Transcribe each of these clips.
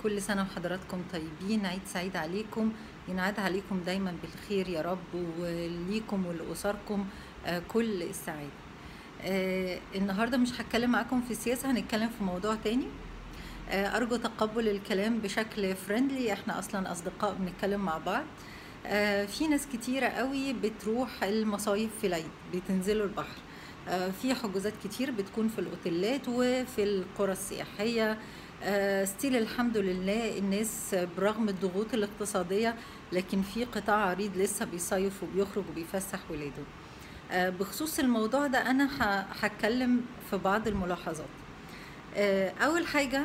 كل سنة وحضراتكم طيبين عيد سعيد عليكم ينعاد عليكم دايما بالخير يا رب وليكم ولأسركم آه، كل السعادة آه، النهاردة مش هتكلم معاكم في السياسة هنتكلم في موضوع تاني آه، أرجو تقبل الكلام بشكل فريندلي احنا أصلا أصدقاء بنتكلم مع بعض آه، في ناس كتيرة قوي بتروح المصايف في العيد بتنزلوا البحر آه، في حجوزات كتير بتكون في الأوتيلات وفي القرى السياحية آه، ستيل الحمد لله الناس برغم الضغوط الاقتصادية لكن في قطاع عريض لسه بيصيف وبيخرج وبيفسح ولاده آه، بخصوص الموضوع ده أنا ه- هتكلم في بعض الملاحظات آه، أول حاجة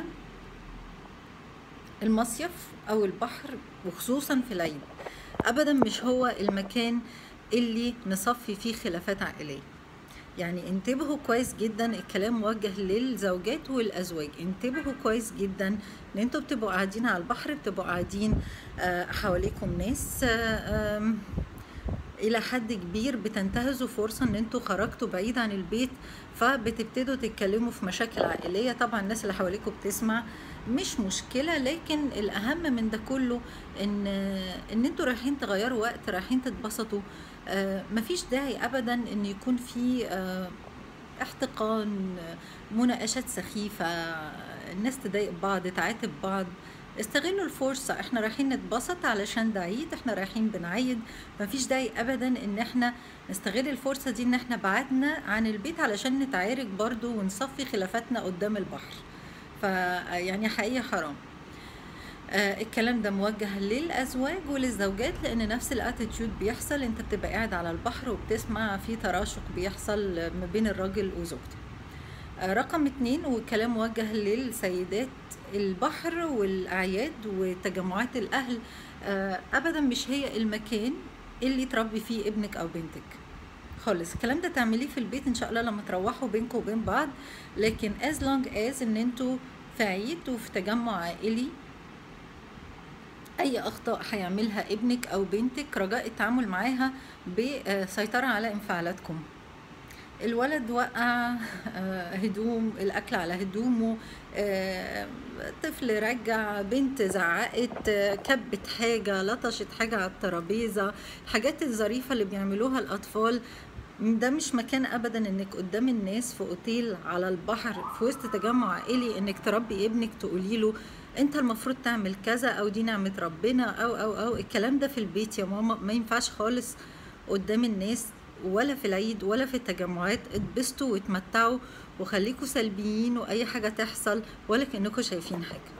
المصيف او البحر وخصوصا في العيد ابدا مش هو المكان اللي نصفي فيه خلافات عائليه يعني انتبهوا كويس جدا الكلام موجه للزوجات والازواج انتبهوا كويس جدا ان انتوا بتبقوا قاعدين على البحر بتبقوا قاعدين آه، حواليكم ناس آه، آم، الى حد كبير بتنتهزوا فرصه ان انتوا خرجتوا بعيد عن البيت فبتبتدوا تتكلموا في مشاكل عائليه طبعا الناس اللي حواليكم بتسمع مش مشكله لكن الاهم من ده كله ان ان انتوا رايحين تغيروا وقت رايحين تتبسطوا آه، مفيش داعي ابدا ان يكون في آه، احتقان مناقشات سخيفة الناس تضايق بعض تعاتب بعض استغلوا الفرصة احنا رايحين نتبسط علشان ده عيد احنا رايحين بنعيد مفيش داعي ابدا ان احنا نستغل الفرصة دي ان احنا بعدنا عن البيت علشان نتعارك برضو ونصفي خلافاتنا قدام البحر فيعني حقيقة حرام آه الكلام ده موجه للازواج وللزوجات لان نفس الاتيتيود بيحصل انت بتبقى قاعد على البحر وبتسمع في تراشق بيحصل ما بين الراجل وزوجته آه رقم اتنين والكلام موجه للسيدات البحر والاعياد وتجمعات الاهل آه ابدا مش هي المكان اللي تربي فيه ابنك او بنتك خالص الكلام ده تعمليه في البيت ان شاء الله لما تروحوا بينكم وبين بعض لكن as long as ان انتوا في عيد وفي تجمع عائلي اي اخطاء هيعملها ابنك او بنتك رجاء التعامل معاها بسيطرة على انفعالاتكم الولد وقع آه، هدوم الاكل على هدومه آه، طفل رجع بنت زعقت آه، كبت حاجه لطشت حاجه على الترابيزه الحاجات الظريفه اللي بيعملوها الاطفال ده مش مكان ابدا انك قدام الناس في اوتيل على البحر في وسط تجمع عائلي انك تربي ابنك تقولي له انت المفروض تعمل كذا او دي نعمه ربنا او او او الكلام ده في البيت يا ماما ما ينفعش خالص قدام الناس ولا في العيد ولا في التجمعات اتبسطوا واتمتعوا وخليكوا سلبيين واي حاجه تحصل ولا كانكم شايفين حاجه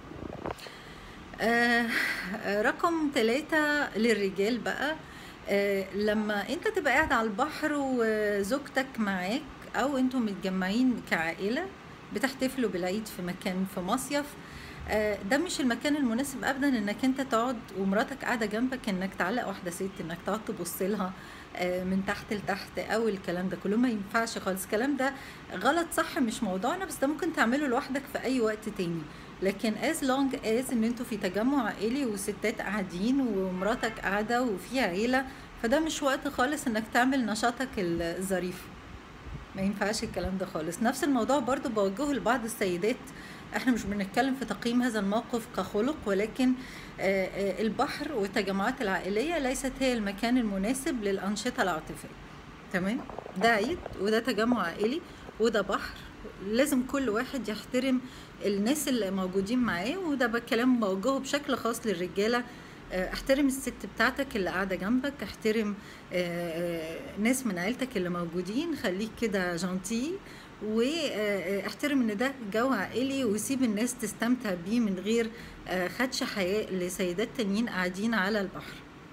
آه آه، رقم ثلاثة للرجال بقى آه لما انت تبقى قاعد على البحر وزوجتك معاك او انتم متجمعين كعائلة بتحتفلوا بالعيد في مكان في مصيف آه، ده مش المكان المناسب ابدا انك انت تقعد ومراتك قاعده جنبك انك تعلق واحده ست انك تقعد تبص لها آه، من تحت لتحت او الكلام ده كله ما ينفعش خالص الكلام ده غلط صح مش موضوعنا بس ده ممكن تعمله لوحدك في اي وقت تاني لكن as long as ان انتوا في تجمع عائلي وستات قاعدين ومراتك قاعده وفي عيله فده مش وقت خالص انك تعمل نشاطك الظريف ما ينفعش الكلام ده خالص نفس الموضوع برضو بوجهه لبعض السيدات احنا مش بنتكلم في تقييم هذا الموقف كخلق ولكن آه، آه، البحر والتجمعات العائلية ليست هي المكان المناسب للأنشطة العاطفية تمام ده عيد وده تجمع عائلي وده بحر لازم كل واحد يحترم الناس اللي موجودين معاه وده بكلام بوجهه بشكل خاص للرجالة آه، احترم الست بتاعتك اللي قاعدة جنبك احترم آه، آه، ناس من عيلتك اللي موجودين خليك كده جانتي واحترم ان ده جو عائلي وسيب الناس تستمتع بيه من غير آه، خدش حياء لسيدات تانيين قاعدين على البحر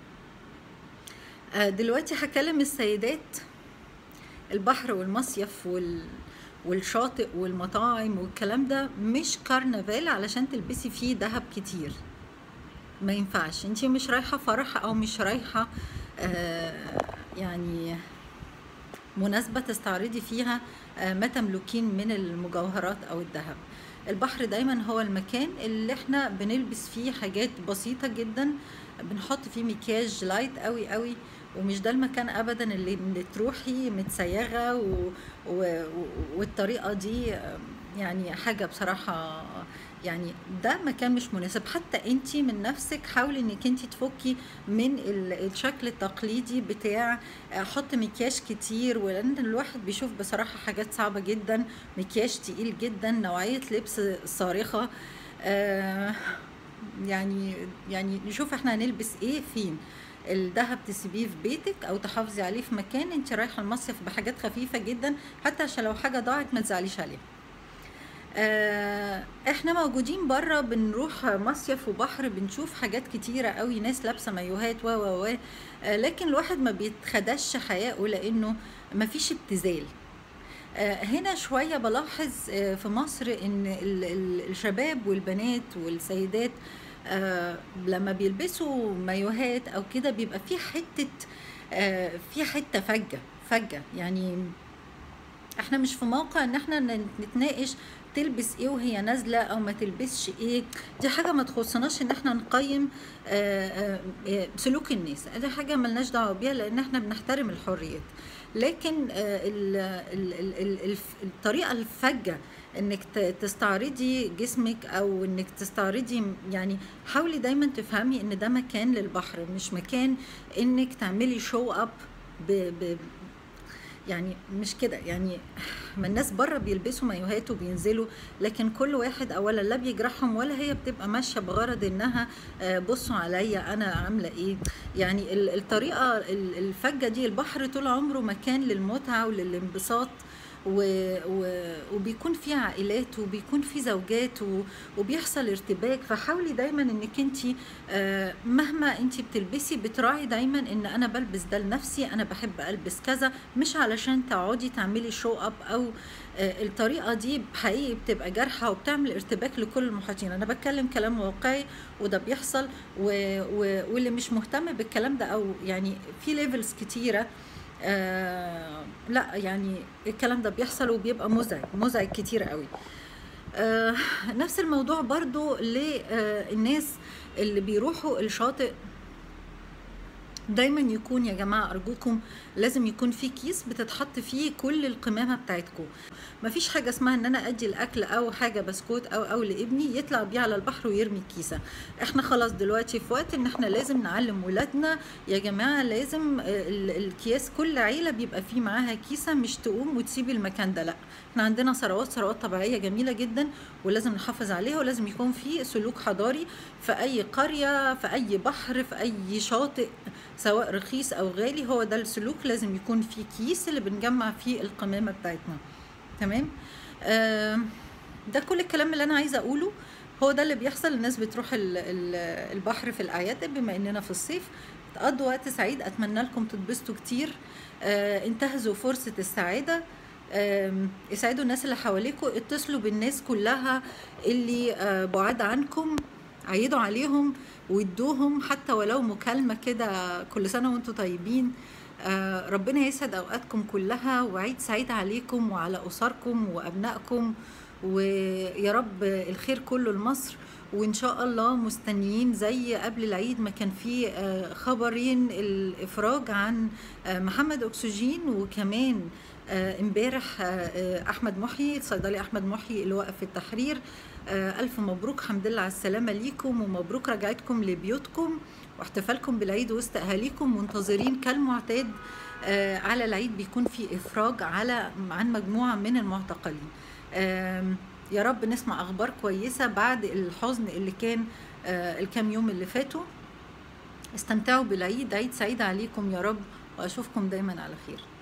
آه، دلوقتي هكلم السيدات البحر والمصيف وال والشاطئ والمطاعم والكلام ده مش كرنفال علشان تلبسي فيه دهب كتير ما ينفعش انتي مش رايحة فرح او مش رايحة آه، يعني مناسبة تستعرضي فيها آه، ما تملكين من المجوهرات أو الذهب البحر دايما هو المكان اللي احنا بنلبس فيه حاجات بسيطة جدا بنحط فيه مكياج لايت قوي قوي ومش ده المكان ابدا اللي اللي تروحي متسيغة و... و... و- والطريقة دي آه، يعني حاجة بصراحة يعني ده مكان مش مناسب حتى انت من نفسك حاولي انك انت تفكي من ال- الشكل التقليدي بتاع آه، حط مكياج كتير ولان الواحد بيشوف بصراحة حاجات صعبة جدا مكياج تقيل جدا نوعية لبس صارخة آه، يعني يعني نشوف احنا هنلبس ايه فين الذهب تسيبيه في بيتك او تحافظي عليه في مكان انت رايحه المصيف بحاجات خفيفه جدا حتى عشان لو حاجه ضاعت ما تزعليش عليها آه، احنا موجودين بره بنروح مصيف وبحر بنشوف حاجات كتيره قوي ناس لابسه مايوهات و و و آه، لكن الواحد ما بيتخدش حياءه لانه ما فيش ابتذال آه، هنا شوية بلاحظ آه، في مصر إن ال- ال- الشباب والبنات والسيدات آه، لما بيلبسوا مايوهات أو كده بيبقى في حتة آه، في حتة فجة فجة يعني احنا مش في موقع ان احنا ن- نتناقش تلبس ايه وهي نازله او ما تلبسش ايه دي حاجه ما تخصناش ان احنا نقيم آه، آه، آه، سلوك الناس دي حاجه ملناش دعوه بيها لان احنا بنحترم الحريات لكن آه، ال- ال- ال- ال- الف- الطريقه الفجه انك ت- تستعرضي جسمك او انك تستعرضي يعني حاولي دايما تفهمي ان ده مكان للبحر مش مكان انك تعملي شو اب ب ب يعني مش كده يعني ما الناس بره بيلبسوا مايوهات وبينزلوا لكن كل واحد اولا لا بيجرحهم ولا هي بتبقى ماشيه بغرض انها آه، بصوا عليا انا عامله ايه يعني ال- الطريقه ال- الفجه دي البحر طول عمره مكان للمتعه وللانبساط و... و... وبيكون في عائلات وبيكون في زوجات و... وبيحصل ارتباك فحاولي دايما انك انت مهما انت بتلبسي بتراعي دايما ان انا بلبس ده لنفسي انا بحب البس كذا مش علشان تقعدي تعملي شو اب او آه، الطريقه دي حقيقي بتبقى جارحه وبتعمل ارتباك لكل المحيطين انا بتكلم كلام واقعي وده بيحصل و... و... واللي مش مهتم بالكلام ده او يعني في ليفلز كتيره آه لا يعني الكلام ده بيحصل وبيبقى مزعج مزعج كتير قوي آه نفس الموضوع برضو للناس اللي بيروحوا الشاطئ دايما يكون يا جماعة أرجوكم لازم يكون في كيس بتتحط فيه كل القمامة بتاعتكم مفيش حاجة اسمها ان انا ادي الاكل او حاجة بسكوت او او لابني يطلع بيه على البحر ويرمي الكيسة احنا خلاص دلوقتي في وقت ان احنا لازم نعلم ولادنا يا جماعة لازم آه، ال- الكياس كل عيلة بيبقى فيه معاها كيسة مش تقوم وتسيب المكان ده لا احنا عندنا ثروات ثروات طبيعية جميلة جدا ولازم نحافظ عليها ولازم يكون في سلوك حضاري في اي قرية في اي بحر في اي شاطئ سواء رخيص او غالي هو ده السلوك لازم يكون في كيس اللي بنجمع فيه القمامة بتاعتنا تمام آم، ده كل الكلام اللي انا عايزه اقوله هو ده اللي بيحصل الناس بتروح ال- ال- البحر في الاعياد بما اننا في الصيف تقضوا وقت سعيد اتمنى لكم تتبسطوا كتير آه، انتهزوا فرصه السعاده آم، اسعدوا الناس اللي حواليكم اتصلوا بالناس كلها اللي آه، بعاد عنكم عيدوا عليهم وادوهم حتى ولو مكالمة كده كل سنة وانتم طيبين آه، ربنا يسعد أوقاتكم كلها وعيد سعيد عليكم وعلى أسركم وأبنائكم ويا رب الخير كله لمصر وإن شاء الله مستنيين زي قبل العيد ما كان في آه، خبرين الإفراج عن آه، محمد أكسجين وكمان آه، امبارح آه، آه، أحمد محيي الصيدلي أحمد محيي اللي وقف في التحرير آه، ألف مبروك حمد لله على السلامة ليكم ومبروك رجعتكم لبيوتكم واحتفالكم بالعيد وسط أهاليكم منتظرين كالمعتاد آه، على العيد بيكون في إفراج على عن مجموعة من المعتقلين آم، يا رب نسمع أخبار كويسة بعد الحزن اللي كان آه، الكام يوم اللي فاتوا استمتعوا بالعيد عيد سعيد عليكم يا رب وأشوفكم دايما على خير